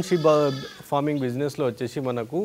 sheep farming బిజినెస్లో వచ్చేసి మనకు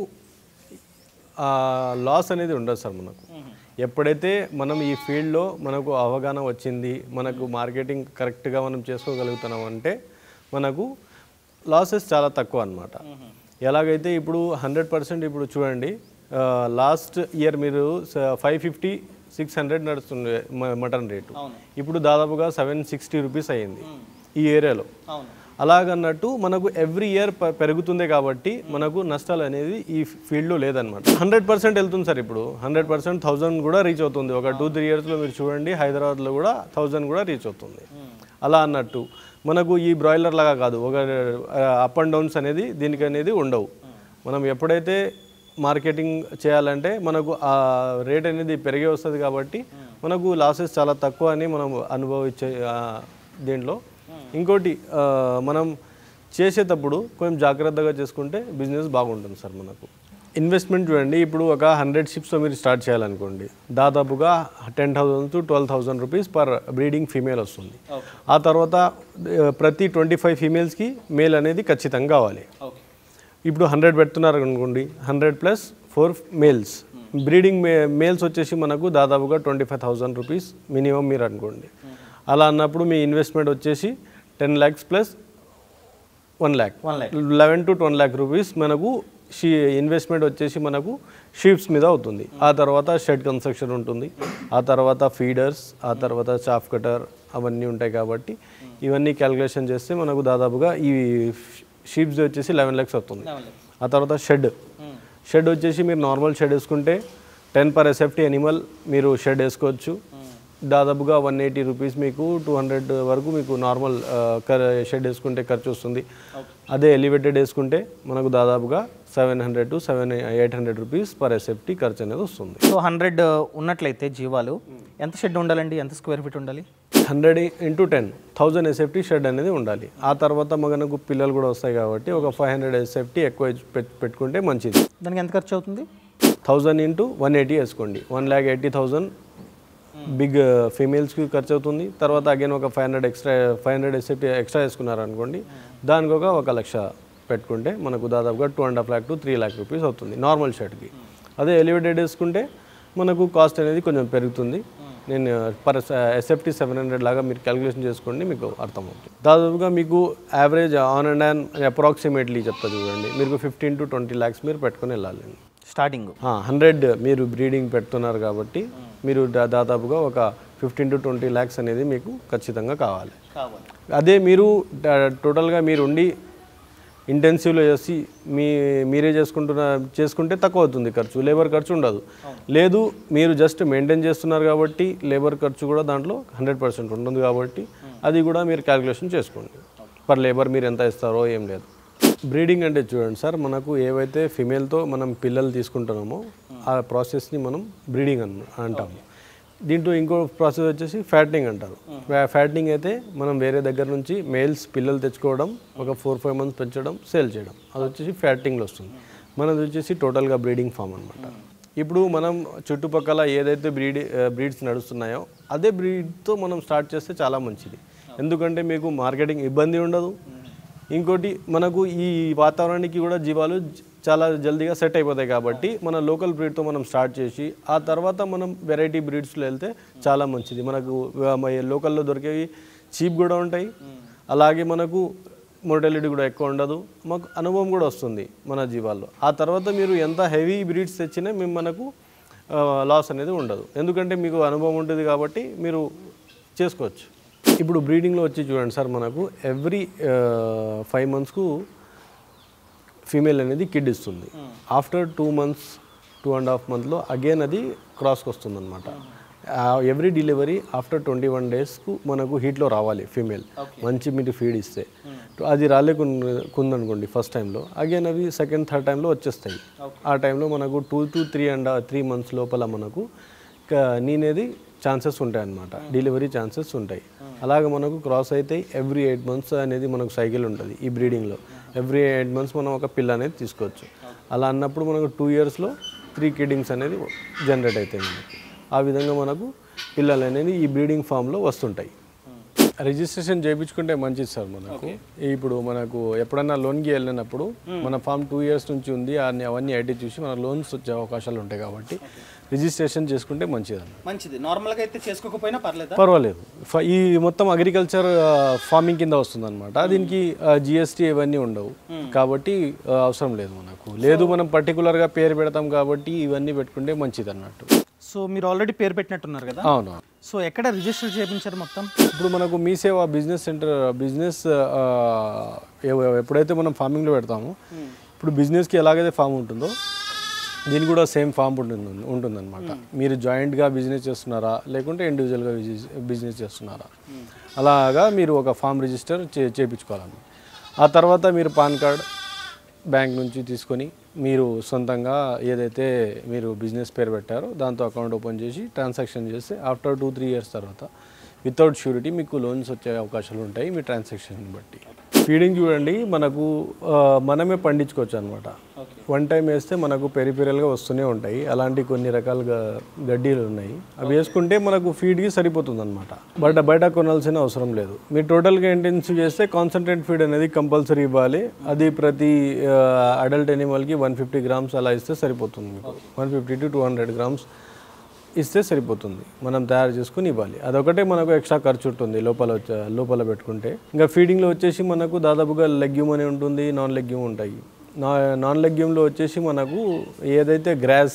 లాస్ అనేది ఉండదు సార్ మనకు ఎప్పుడైతే మనం ఈ ఫీల్డ్లో మనకు అవగాహన వచ్చింది మనకు మార్కెటింగ్ కరెక్ట్గా మనం చేసుకోగలుగుతున్నాం అంటే మనకు లాసెస్ చాలా తక్కువ అనమాట ఎలాగైతే ఇప్పుడు హండ్రెడ్ పర్సెంట్ ఇప్పుడు చూడండి లాస్ట్ ఇయర్ మీరు ఫైవ్ ఫిఫ్టీ సిక్స్ హండ్రెడ్ నడుస్తుంది మ- మటన్ రేటు ఇప్పుడు దాదాపుగా సెవెన్ సిక్స్టీ రూపీస్ అయ్యింది ఈ ఏరియాలో అవును అలాగన్నట్టు మనకు ఎవ్రీ ఇయర్ పెరుగుతుంది కాబట్టి మనకు నష్టాలు అనేది ఈ ఫీల్డ్లో లేదనమాట హండ్రెడ్ పర్సెంట్ వెళ్తుంది సార్ ఇప్పుడు హండ్రెడ్ పర్సెంట్ థౌజండ్ కూడా రీచ్ అవుతుంది ఒక టూ త్రీ ఇయర్స్లో మీరు చూడండి హైదరాబాద్లో కూడా థౌజండ్ కూడా రీచ్ అవుతుంది అలా అన్నట్టు మనకు ఈ బ్రాయిలర్ లాగా కాదు ఒక అప్ అండ్ డౌన్స్ అనేది దీనికి అనేది ఉండవు మనం ఎప్పుడైతే మార్కెటింగ్ చేయాలంటే మనకు ఆ రేట్ అనేది పెరిగే వస్తుంది కాబట్టి మనకు లాసెస్ చాలా తక్కువ అని మనం అనుభవించే ఆ, దీంట్లో ఇంకోటి ఆ, మనం చేసేటప్పుడు కొంచెం జాగ్రత్తగా చేసుకుంటే బిజినెస్ బాగుంటుంది సార్ మనకు ఇన్వెస్ట్మెంట్ చూడండి ఇప్పుడు ఒక హండ్రెడ్ షిప్స్తో మీరు స్టార్ట్ చేయాలనుకోండి దాదాపుగా ten thousand to twelve thousand rupees per breeding female వస్తుంది ఆ తర్వాత ఆ, ప్రతి ట్వంటీ ఫైవ్ ఫీమేల్స్కి మేల్ అనేది ఖచ్చితంగా కావాలి ఓకే ఇప్పుడు హండ్రెడ్ పెడుతున్నారు అనుకోండి hundred plus four males breeding మే మేల్స్ వచ్చేసి మనకు దాదాపుగా twenty five thousand rupees minimum మీరు అనుకోండి అలా అన్నప్పుడు మీ ఇన్వెస్ట్మెంట్ వచ్చేసి ten lakhs plus one lakh one lakh eleven to twelve lakh rupees మనకు షీ ఇన్వెస్ట్మెంట్ వచ్చేసి మనకు షీప్స్ మీద అవుతుంది ఆ తర్వాత షెడ్ కన్స్ట్రక్షన్ ఉంటుంది ఆ తర్వాత ఫీడర్స్ ఆ తర్వాత చాఫ్ కటర్ అవన్నీ ఉంటాయి కాబట్టి ఇవన్నీ క్యాలిక్యులేషన్ చేస్తే మనకు దాదాపుగా ఈ షీప్స్ వచ్చేసి లెవెన్ ల్యాక్స్ అవుతుంది ఆ తర్వాత షెడ్ షెడ్ వచ్చేసి మీరు నార్మల్ షెడ్ వేసుకుంటే టెన్ పర్ ఎస్ఎఫ్టీ ఎనిమల్ మీరు షెడ్ వేసుకోవచ్చు దాదాపుగా వన్ ఎయిటీ రూపీస్ మీకు టూ హండ్రెడ్ వరకు మీకు నార్మల్ షెడ్ వేసుకుంటే ఖర్చు వస్తుంది అదే ఎలివేటెడ్ వేసుకుంటే మనకు దాదాపుగా seven hundred to seven eight hundred rupees per SFT ఖర్చు అనేది వస్తుంది సో హండ్రెడ్ ఉన్నట్లయితే జీవాలు ఎంత షెడ్ ఉండాలండి ఎంత స్క్వేర్ ఫీట్ ఉండాలి hundred into ten thousand SFT shed అనేది ఉండాలి ఆ తర్వాత మనకు పిల్లలు కూడా వస్తాయి కాబట్టి ఒక ఫైవ్ హండ్రెడ్ ఎస్ఎఫ్టీ ఎక్కువ పెట్- పెట్టుకుంటే మంచిది దానికి ఎంత ఖర్చు అవుతుంది థౌజండ్ ఇంటూ వన్ ఎయిటీ వేసుకోండి one lakh eighty thousand big ఫీమేల్స్కి ఖర్చు అవుతుంది తర్వాత అగైన్ ఒక five hundred extra five hundred SFT extra వేసుకున్నారు అనుకోండి దానికి ఒక ఒక లక్ష పెట్టుకుంటే మనకు దాదాపుగా two and half lakh to three lakh rupees అవుతుంది నార్మల్ షర్ట్కి అదే ఎలివేటెడ్ వేసుకుంటే మనకు కాస్ట్ అనేది కొంచెం పెరుగుతుంది నేను పర్ ఎస్ఎఫ్టీ సెవెన్ హండ్రెడ్ లాగా మీరు క్యాలిక్యులేషన్ చేసుకోండి మీకు అర్థమవుతుంది దాదాపుగా మీకు average on and on approximately చెప్తా చూడండి మీకు ఫిఫ్టీన్ టు ట్వంటీ ల్యాక్స్ మీరు పెట్టుకొని వెళ్ళాలి స్టార్టింగ్ హండ్రెడ్ మీరు బ్రీడింగ్ పెడుతున్నారు కాబట్టి మీరు దా- దాదాపుగా ఒక ఫిఫ్టీన్ టు ట్వంటీ ల్యాక్స్ అనేది మీకు ఖచ్చితంగా కావాలి కావాలి అదే మీరు ట- టోటల్గా మీరు ఉండి ఇంటెన్సివ్లో చేసి మీ మీరే చేసుకుంటున్న చేసుకుంటే తక్కువ అవుతుంది ఖర్చు లేబర్ ఖర్చు ఉండదు లేదు మీరు జస్ట్ మెయింటైన్ చేస్తున్నారు కాబట్టి లేబర్ ఖర్చు కూడా దాంట్లో హండ్రెడ్ పర్సెంట్ ఉంటుంది కాబట్టి అది కూడా మీరు క్యాలిక్యులేషన్ చేసుకోండి పర్ లేబర్ మీరు ఎంత ఇస్తారో ఏం లేదు బ్రీడింగ్ అంటే చూడండి సార్ మనకు ఏవైతే ఫిమేల్తో మనం పిల్లలు తీసుకుంటున్నామో ఆ ప్రాసెస్ని మనం బ్రీడింగ్ అన్ అంటాము దీంట్లో ఇంకో ప్రాసెస్ వచ్చేసి ఫ్యాటనింగ్ అంటారు ఫ్యాటనింగ్ అయితే మనం వేరే దగ్గర నుంచి మేల్స్ పిల్లలు తెచ్చుకోవడం ఒక ఫోర్ ఫైవ్ మంత్స్ పెంచడం సేల్ చేయడం అది వచ్చేసి ఫ్యాటింగ్లో వస్తుంది మనది వచ్చేసి టోటల్గా బ్రీడింగ్ ఫామ్ అనమాట ఇప్పుడు మనం చుట్టుపక్కల ఏదైతే బ్రీడ్ బ్రీడ్స్ నడుస్తున్నాయో అదే బ్రీడ్తో మనం స్టార్ట్ చేస్తే చాలా మంచిది ఎందుకంటే మీకు మార్కెటింగ్ ఇబ్బంది ఉండదు ఇంకోటి మనకు ఈ వాతావరణానికి కూడా జీవాలు జ- చాలా జల్దీగా సెట్ అయిపోతాయి కాబట్టి మన లోకల్ బ్రీడ్తో మనం స్టార్ట్ చేసి ఆ తర్వాత మనం వెరైటీ బ్రీడ్స్లో వెళ్తే చాలా మంచిది మనకు ఆ, మన లోకల్లో దొరికేవి చీప్ కూడా ఉంటాయి అలాగే మనకు మోర్టాలిటీ కూడా ఎక్కువ ఉండదు మాకు అనుభవం కూడా వస్తుంది మన జీవాల్లో ఆ తర్వాత మీరు ఎంత హెవీ బ్రీడ్స్ తెచ్చినా మేము మనకు లాస్ అనేది ఉండదు ఎందుకంటే మీకు అనుభవం ఉంటుంది కాబట్టి మీరు చేసుకోవచ్చు ఇప్పుడు బ్రీడింగ్లో వచ్చి చూడండి సార్ మనకు ఎవ్రీ ఫైవ్ మంత్స్కు ఫీమేల్ అనేది కిడ్ ఇస్తుంది after two months two and half మంత్లో అగైన్ అది క్రాస్కి వస్తుంది అనమాట every delivery after twenty one డేస్కు మనకు హీట్లో రావాలి ఫీమేల్ మంచి మీరు ఫీడ్ ఇస్తే అది రాలేకుందనుకోండి ఫస్ట్ టైంలో అగైన్ అవి సెకండ్ థర్డ్ టైంలో వచ్చేస్తాయి ఆ టైంలో మనకు two to three and three months లోపల మనకు క- నేనేది ఛాన్సెస్ ఉంటాయి అన్నమాట డెలివరీ ఛాన్సెస్ ఉంటాయి అలాగే మనకు క్రాస్ అయితే ఎవ్రీ ఎయిట్ మంత్స్ అనేది మనకు సైకిల్ ఉంటుంది ఈ బ్రీడింగ్లో ఎవ్రీ ఎయిట్ మంత్స్ మనం ఒక పిల్ల అనేది తీసుకోవచ్చు అలా అన్నప్పుడు మనకు టూ ఇయర్స్లో త్రీ కిడ్డింగ్స్ అనేది జనరేట్ అవుతాయి మనకు ఆ విధంగా మనకు పిల్లలు అనేది ఈ బ్రీడింగ్ ఫామ్లో వస్తుంటాయి రిజిస్ట్రేషన్ చేయించుకుంటే మంచిది సార్ మనకు ఇప్పుడు మనకు ఎప్పుడన్నా లోన్కి వెళ్ళినప్పుడు మన ఫామ్ టూ ఇయర్స్ నుంచి ఉంది అన్ని అవన్నీ ఐటీ చూసి మన లోన్స్ వచ్చే అవకాశాలు ఉంటాయి కాబట్టి రిజిస్ట్రేషన్ చేసుకుంటే మంచిది అన్న మంచిది నార్మల్గా అయితే చేసుకోకపోయినా పర్లేదా పర్వాలేదు ఫ- ఈ మొత్తం అగ్రికల్చర్ ఫార్మింగ్ కింద వస్తుంది అనమాట దీనికి జిఎస్టీ ఇవన్నీ ఉండవు కాబట్టి ఆ, అవసరం లేదు మనకు లేదు మనం పర్టికులర్గా పేరు పెడతాం కాబట్టి ఇవన్నీ పెట్టుకుంటే మంచిది అన్నట్టు సో మీరు ఆల్రెడీ పేరు పెట్టినట్టున్నారు కదా అవును సో ఎక్కడ రిజిస్టర్ చేయించారు మొత్తం ఇప్పుడు మనకు మీ సేవ బిజినెస్ సెంటర్ బిజినెస్ ఆ, ఎవ- ఎప్పుడైతే మనం ఫార్మింగ్లో పెడతామో ఇప్పుడు బిజినెస్కి ఎలాగైతే ఫామ్ ఉంటుందో దీనికి కూడా సేమ్ ఫామ్ ఉంటుంది ఉంటుందన్నమాట మీరు జాయింట్గా బిజినెస్ చేస్తున్నారా లేకుంటే ఇండివిజువల్గా బిజినెస్ చేస్తున్నారా అలాగా మీరు ఒక ఫామ్ రిజిస్టర్ చే చేయించుకోవాలన్నమాట ఆ తర్వాత మీరు పాన్ కార్డ్ బ్యాంక్ నుంచి తీసుకొని మీరు సొంతంగా ఏదైతే మీరు బిజినెస్ పేరు పెట్టారో దాంతో అకౌంట్ ఓపెన్ చేసి ట్రాన్సాక్షన్ చేస్తే ఆఫ్టర్ టూ త్రీ ఇయర్స్ తర్వాత వితౌట్ షూరిటీ మీకు లోన్స్ వచ్చే అవకాశాలు ఉంటాయి మీ ట్రాన్సాక్షన్ బట్టి ఫీడింగ్ చూడండి మనకు ఆ, మనమే పండించుకోవచ్చు అనమాట వన్ టైం వేస్తే మనకు పెరిపెరల్గా వస్తూనే ఉంటాయి అలాంటి కొన్ని రకాల గ- గడ్డీలు ఉన్నాయి అవి వేసుకుంటే మనకు ఫీడ్కి సరిపోతుంది అనమాట బయట బయట కొనాల్సిన అవసరం లేదు మీరు టోటల్గా ఇంటెన్సివ్ చేస్తే కాన్సన్ట్రేట్ ఫీడ్ అనేది కంపల్సరీ ఇవ్వాలి అది ప్రతి అడల్ట్ ఎనిమల్కి వన్ ఫిఫ్టీ గ్రామ్స్ అలా ఇస్తే సరిపోతుంది మీకు one fifty to two hundred grams ఇస్తే సరిపోతుంది మనం తయారు చేసుకుని ఇవ్వాలి అదొకటే మనకు ఎక్స్ట్రా ఖర్చు ఉంటుంది లోపల వచ్చే లోపల పెట్టుకుంటే ఇంకా ఫీడింగ్లో వచ్చేసి మనకు దాదాపుగా లెగ్యూమ్ అని ఉంటుంది నాన్ లెగ్యూమ్ ఉంటాయి నా నాన్ లెగ్యూమ్లో వచ్చేసి మనకు ఏదైతే గ్రాస్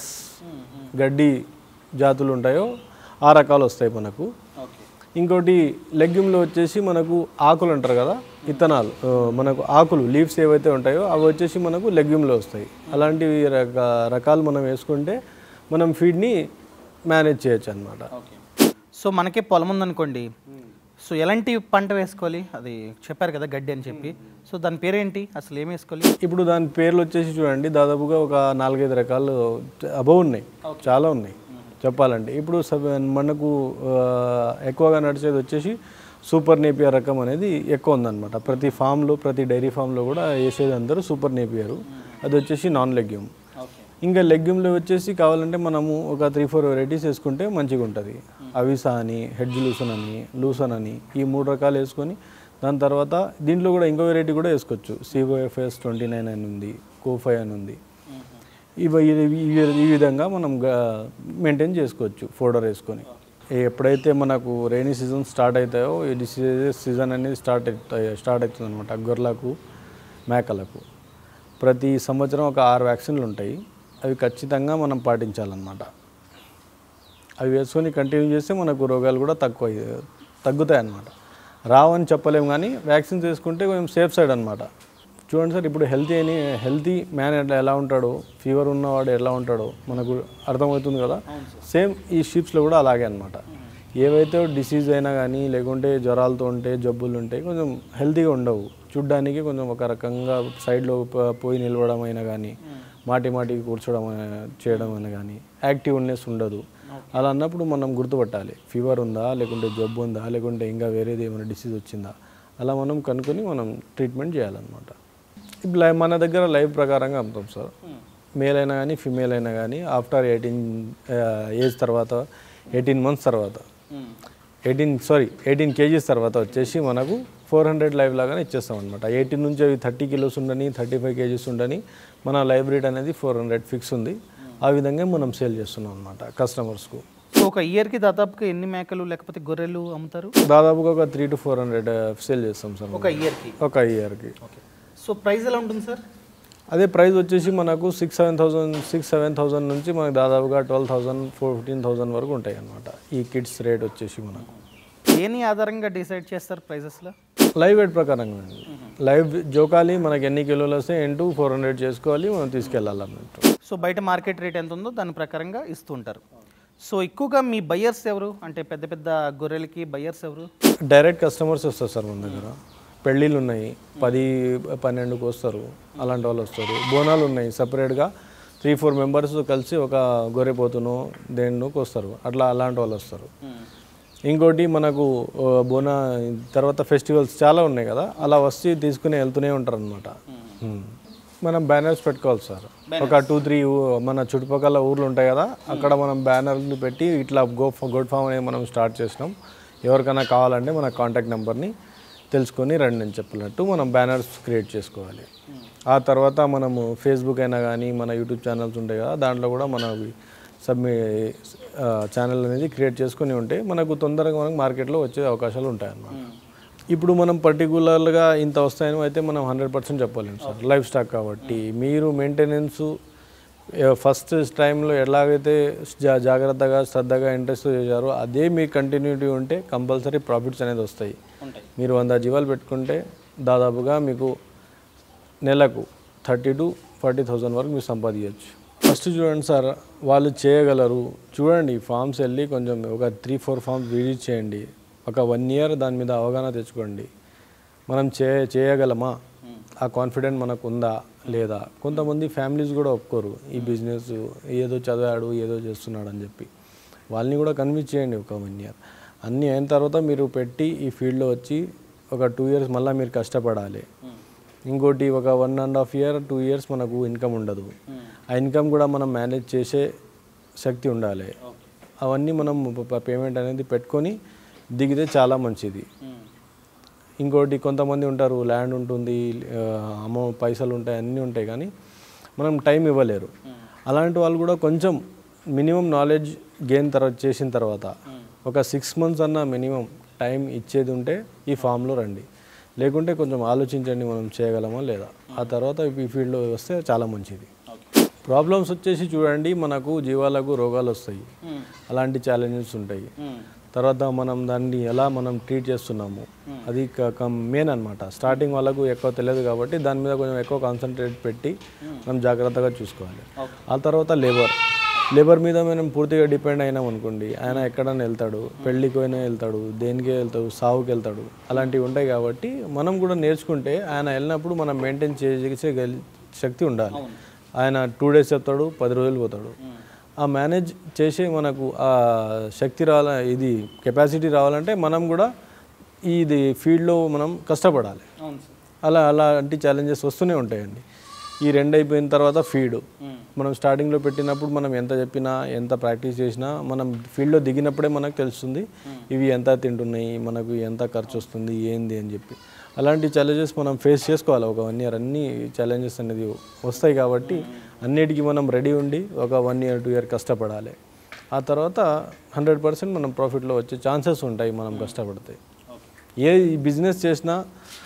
గడ్డి జాతులు ఉంటాయో ఆ రకాలు వస్తాయి మనకు ఓకే ఇంకోటి లెగ్యూమ్లో వచ్చేసి మనకు ఆకులు అంటారు కదా ఇత్తనాలు ఆ, మనకు ఆకులు లీవ్స్ ఏవైతే ఉంటాయో అవి వచ్చేసి మనకు లెగ్యూమ్లో వస్తాయి అలాంటి రక రకాలు మనం వేసుకుంటే మనం ఫీడ్ని మేనేజ్ చేయొచ్చు అనమాట ఓకే సో మనకే పొలం ఉందనుకోండి సో ఎలాంటి పంట వేసుకోవాలి అది చెప్పారు కదా గడ్డి అని చెప్పి సో దాని పేరేంటి అసలు ఏం వేసుకోవాలి ఇప్పుడు దాని పేర్లు వచ్చేసి చూడండి దాదాపుగా ఒక నాలుగైదు రకాలు అబవ్ ఉన్నాయి చాలా ఉన్నాయి చెప్పాలంటే ఇప్పుడు సబ్- మనకు ఆ, ఎక్కువగా నడిచేది వచ్చేసి సూపర్ నేపియర్ రకం అనేది ఎక్కువ ఉందన్నమాట ప్రతి ఫామ్లో ప్రతి డైరీ ఫామ్లో కూడా వేసేది అందరూ సూపర్ నేపియర్ అది వచ్చేసి నాన్ లెగ్యూమ్ ఓకే ఇంకా లెగ్యూమ్లో వచ్చేసి కావాలంటే మనము ఒక త్రీ ఫోర్ వెరైటీస్ వేసుకుంటే మంచిగా ఉంటుంది అవిసా అని హెడ్జ్ లూసన్ అని లూసన్ అని ఈ మూడు రకాలు వేసుకొని దాని తర్వాత దీంట్లో కూడా ఇంకో వెరైటీ కూడా వేసుకోవచ్చు సిఓఎఫ్ఎస్ ట్వంటీ నైన్ అని ఉంది కోఫై అని ఉంది ఇవి ఇవి- ఇవి- ఈ విధంగా మనం మెయింటైన్ చేసుకోవచ్చు ఫోడర్ వేసుకొని ఎప్పుడైతే మనకు రైనీ సీజన్ స్టార్ట్ అవుతాయో ఈ డిసీజెస్ సీజన్ అనేది స్టార్ట్ అవుతాయి స్టార్ట్ అవుతుంది అనమాట గొర్రెలకు మేకలకు ప్రతి సంవత్సరం ఒక ఆరు వ్యాక్సిన్లు ఉంటాయి అవి ఖచ్చితంగా మనం పాటించాలన్నమాట అవి వేసుకొని కంటిన్యూ చేస్తే మనకు రోగాలు కూడా తక్కువ తగ్గుతాయి అన్నమాట రావని చెప్పలేము కానీ వ్యాక్సిన్స్ వేసుకుంటే కొంచెం సేఫ్ సైడ్ అనమాట చూడండి సార్ ఇప్పుడు హెల్తీ అని హెల్తీ మ్యాన్ ఎట్లా ఎలా ఉంటాడో ఫీవర్ ఉన్నవాడు ఎలా ఉంటాడో మనకు అర్థమవుతుంది కదా సేమ్ ఈ షిప్స్లో కూడా అలాగే అనమాట ఏవైతే డిసీజ్ అయినా కానీ లేకుంటే జ్వరాలతో ఉంటే జబ్బులు ఉంటే కొంచెం హెల్తీగా ఉండవు చూడ్డానికి కొంచెం ఒక రకంగా సైడ్లో ప- పోయి నిలవడం అయినా కానీ మాటి మాటికి కూర్చోవడం అయినా- చేయడం అయినా కానీ యాక్టివ్నెస్ ఉండదు అలా అన్నప్పుడు మనం గుర్తుపట్టాలి ఫీవర్ ఉందా లేకుంటే జబ్బు ఉందా లేకుంటే ఇంకా వేరేది ఏమైనా డిసీజ్ వచ్చిందా అలా మనం కనుక్కొని మనం ట్రీట్మెంట్ చేయాలన్నమాట ఇప్పుడు లై- మన దగ్గర లైవ్ ప్రకారంగా అమ్ముతాం సార్ మేల్ అయినా కానీ ఫిమేల్ అయినా కానీ ఆఫ్టర్ ఎయిటీన్ ఏజ్ తర్వాత ఎయిటీన్ మంత్స్ తర్వాత ఎయిటీన్ సారీ ఎయిటీన్ కేజీస్ తర్వాత వచ్చేసి మనకు ఫోర్ హండ్రెడ్ లైవ్ లాగానే ఇచ్చేస్తాం అనమాట ఎయిటీన్ నుంచి అవి థర్టీ కిలోస్ ఉండని థర్టీ ఫైవ్ కేజీస్ ఉండని మన లైవ్ రేట్ అనేది ఫోర్ హండ్రెడ్ ఫిక్స్ ఉంది ఆ విధంగా మనం సేల్ చేస్తున్నాం అనమాట కస్టమర్స్కు సో ఒక ఇయర్కి దాదాపుగా ఎన్ని మేకలు లేకపోతే గొర్రెలు అమ్ముతారు దాదాపుగా ఒక three to four hundred sale చేస్తాం సార్ ఒక ఇయర్కి ఒక ఇయర్కి ఓకే సో ప్రైస్ ఎలా ఉంటుంది సార్ అదే ప్రైస్ వచ్చేసి మనకు six seven thousand six seven thousand నుంచి మనకు దాదాపుగా ట్వెల్వ్ థౌసండ్ ఫోర్టీన్ థౌసండ్ వరకు ఉంటాయి అన్నమాట ఈ కిడ్స్ రేట్ వచ్చేసి మనకు దేని ఆధారంగా డిసైడ్ చేస్తారు ప్రైజెస్లో లైవ్ వెయిట్ ప్రకారంగా అండి లైవ్ జోకాలి మనకి ఎన్ని కిలోలు వస్తే ఎంటూ ఫోర్ హండ్రెడ్ చేసుకోవాలి మనం తీసుకెళ్ళాలి అన్నట్టు సో బయట మార్కెట్ రేట్ ఎంత ఉందో దాని ప్రకారంగా ఇస్తూ ఉంటారు సో ఎక్కువగా మీ బయ్యర్స్ ఎవరు అంటే పెద్ద పెద్ద గొర్రెలకి బయ్యర్స్ ఎవరు డైరెక్ట్ కస్టమర్స్ వస్తారు సార్ మన దగ్గర పెళ్ళిళ్ళు ఉన్నాయి పది పన్నెండుకి వస్తారు అలాంటి వాళ్ళు వస్తారు బోనాలు ఉన్నాయి సపరేట్గా త్రీ ఫోర్ మెంబర్స్ కలిసి ఒక గొర్రెపోతును దేనిలోకి వస్తారు అట్లా అలాంటి వాళ్ళు వస్తారు ఇంకోటి మనకు ఆ, బోనా తర్వాత ఫెస్టివల్స్ చాలా ఉన్నాయి కదా అలా వచ్చి తీసుకుని వెళ్తూనే ఉంటారు అనమాట మనం బ్యానర్స్ పెట్టుకోవాలి సార్ ఒక టూ త్రీ మన చుట్టుపక్కల ఊర్లు ఉంటాయి కదా అక్కడ మనం బ్యానర్లు పెట్టి ఇట్లా గో గోడ్ ఫామ్ అనేది మనం స్టార్ట్ చేసినాం ఎవరికైనా కావాలంటే మన కాంటాక్ట్ నెంబర్ని తెలుసుకొని రండి అని చెప్పినట్టు మనం బ్యానర్స్ క్రియేట్ చేసుకోవాలి ఆ తర్వాత మనము ఫేస్బుక్ అయినా కానీ మన యూట్యూబ్ ఛానల్స్ ఉంటాయి కదా దాంట్లో కూడా మన సబ్మి ఛానల్ అనేది క్రియేట్ చేసుకొని ఉంటే మనకు తొందరగా మనకు మార్కెట్లో వచ్చే అవకాశాలు ఉంటాయి అన్నమాట ఇప్పుడు మనం పర్టికులర్గా ఇంత వస్తాయని అయితే మనం హండ్రెడ్ పర్సెంట్ చెప్పలేము సార్ లైఫ్ స్టాక్ కాబట్టి మీరు మెయింటెనెన్స్ ఫస్ట్ టైంలో ఎలాగైతే జా- జాగ్రత్తగా శ్రద్ధగా ఇంట్రెస్ట్ చేశారో అదే మీ కంటిన్యూటీ ఉంటే కంపల్సరీ ప్రాఫిట్స్ అనేది వస్తాయి ఉంటాయి మీరు వంద జీవాలు పెట్టుకుంటే దాదాపుగా మీకు నెలకు థర్టీ టు ఫార్టీ థౌజండ్ వరకు మీరు సంపాదించవచ్చు ఫస్ట్ చూడండి సార్ వాళ్ళు చేయగలరు చూడండి ఫామ్స్ వెళ్ళి కొంచెం ఒక త్రీ ఫోర్ ఫామ్స్ విజిట్ చేయండి ఒక వన్ ఇయర్ దాని మీద అవగాహన తెచ్చుకోండి మనం చే చేయగలమా ఆ కాన్ఫిడెంట్ మనకు ఉందా లేదా కొంతమంది ఫ్యామిలీస్ కూడా ఒప్పుకోరు ఈ బిజినెస్ ఏదో చదివాడు ఏదో చేస్తున్నాడు అని చెప్పి వాళ్ళని కూడా కన్విన్స్ చేయండి ఒక వన్ ఇయర్ అన్నీ అయిన తర్వాత మీరు పెట్టి ఈ ఫీల్డ్లో వచ్చి ఒక టూ ఇయర్స్ మళ్ళీ మీరు కష్టపడాలి ఇంకోటి ఒక one and half year two years మనకు ఇన్కమ్ ఉండదు ఆ ఇన్కమ్ కూడా మనం మేనేజ్ చేసే శక్తి ఉండాలి అవన్నీ మనం పేమెంట్ అనేది పెట్టుకొని దిగితే చాలా మంచిది ఇంకోటి కొంతమంది ఉంటారు ల్యాండ్ ఉంటుంది అమౌంట్ పైసలు ఉంటాయి అన్నీ ఉంటాయి కానీ మనం టైం ఇవ్వలేరు అలాంటి వాళ్ళు కూడా కొంచెం మినిమం నాలెడ్జ్ గెయిన్ తర్వాత చేసిన తర్వాత ఒక సిక్స్ మంత్స్ అన్న మినిమం టైం ఇచ్చేది ఉంటే ఈ ఫామ్లో రండి లేకుంటే కొంచెం ఆలోచించండి మనం చేయగలమా లేదా ఆ తర్వాత ఈ ఫీల్డ్లో వస్తే చాలా మంచిది ప్రాబ్లమ్స్ వచ్చేసి చూడండి మనకు జీవాలకు రోగాలు వస్తాయి అలాంటి ఛాలెంజెస్ ఉంటాయి తర్వాత మనం దాన్ని ఎలా మనం ట్రీట్ చేస్తున్నాము అది మెయిన్ అనమాట స్టార్టింగ్ వాళ్ళకు ఎక్కువ తెలియదు కాబట్టి దాని మీద కొంచెం ఎక్కువ కాన్సన్ట్రేట్ పెట్టి మనం జాగ్రత్తగా చూసుకోవాలి ఆ తర్వాత లేబర్ లేబర్ మీద మనం పూర్తిగా డిపెండ్ అయినాం అనుకోండి ఆయన ఎక్కడైనా వెళ్తాడు పెళ్ళికి పోయినా వెళ్తాడు దేనికి వెళ్తాడు సావుకి వెళ్తాడు అలాంటివి ఉంటాయి కాబట్టి మనం కూడా నేర్చుకుంటే ఆయన వెళ్ళినప్పుడు మనం మెయింటైన్ చేసే గలి- శక్తి ఉండాలి ఆయన టూ డేస్ చెప్తాడు పది రోజులు పోతాడు ఆ మేనేజ్ చేసే మనకు ఆ శక్తి రావాల ఇది కెపాసిటీ రావాలంటే మనం కూడా ఇది ఫీల్డ్లో మనం కష్టపడాలి అవును సార్ అలా అలాంటి ఛాలెంజెస్ వస్తూనే ఉంటాయండి ఈ రెండు అయిపోయిన తర్వాత ఫీడ్ మనం స్టార్టింగ్లో పెట్టినప్పుడు మనం ఎంత చెప్పినా ఎంత ప్రాక్టీస్ చేసినా మనం ఫీల్డ్లో దిగినప్పుడే మనకు తెలుస్తుంది ఇవి ఎంత తింటున్నాయి మనకు ఎంత ఖర్చు వస్తుంది ఏంది అని చెప్పి అలాంటి ఛాలెంజెస్ మనం ఫేస్ చేసుకోవాలి ఒక వన్ ఇయర్ అన్ని ఛాలెంజెస్ అనేది వస్తాయి కాబట్టి అన్నిటికీ మనం రెడీ ఉండి ఒక వన్ ఇయర్ టూ ఇయర్ కష్టపడాలి ఆ తర్వాత హండ్రెడ్ పర్సెంట్ మనం ప్రాఫిట్లో వచ్చే ఛాన్సెస్ ఉంటాయి మనం కష్టపడితే ఏ బిజినెస్ చేసినా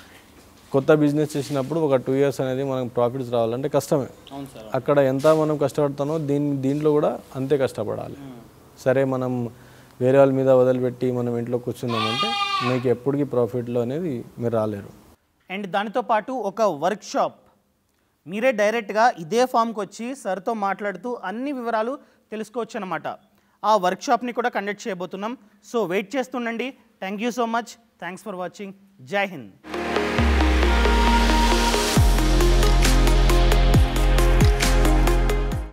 కొత్త బిజినెస్ చేసినప్పుడు ఒక టూ ఇయర్స్ అనేది మనకు ప్రాఫిట్స్ రావాలంటే కష్టమే అవును సార్ అక్కడ ఎంత మనం కష్టపడతానో దీని దీంట్లో కూడా అంతే కష్టపడాలి సరే మనం వేరే వాళ్ళ మీద వదిలిపెట్టి మనం ఇంట్లో కూర్చున్నామంటే మీకు ఎప్పటికీ ప్రాఫిట్లో అనేది మీరు రాలేరు అండ్ దానితో పాటు ఒక వర్క్ షాప్ మీరే డైరెక్ట్గా ఇదే ఫామ్కి వచ్చి సార్తో మాట్లాడుతూ అన్ని వివరాలు తెలుసుకోవచ్చు అనమాట ఆ వర్క్ షాప్ని కూడా కండక్ట్ చేయబోతున్నాం సో వెయిట్ చేస్తుండండి thank you so much thanks for watching Jai Hind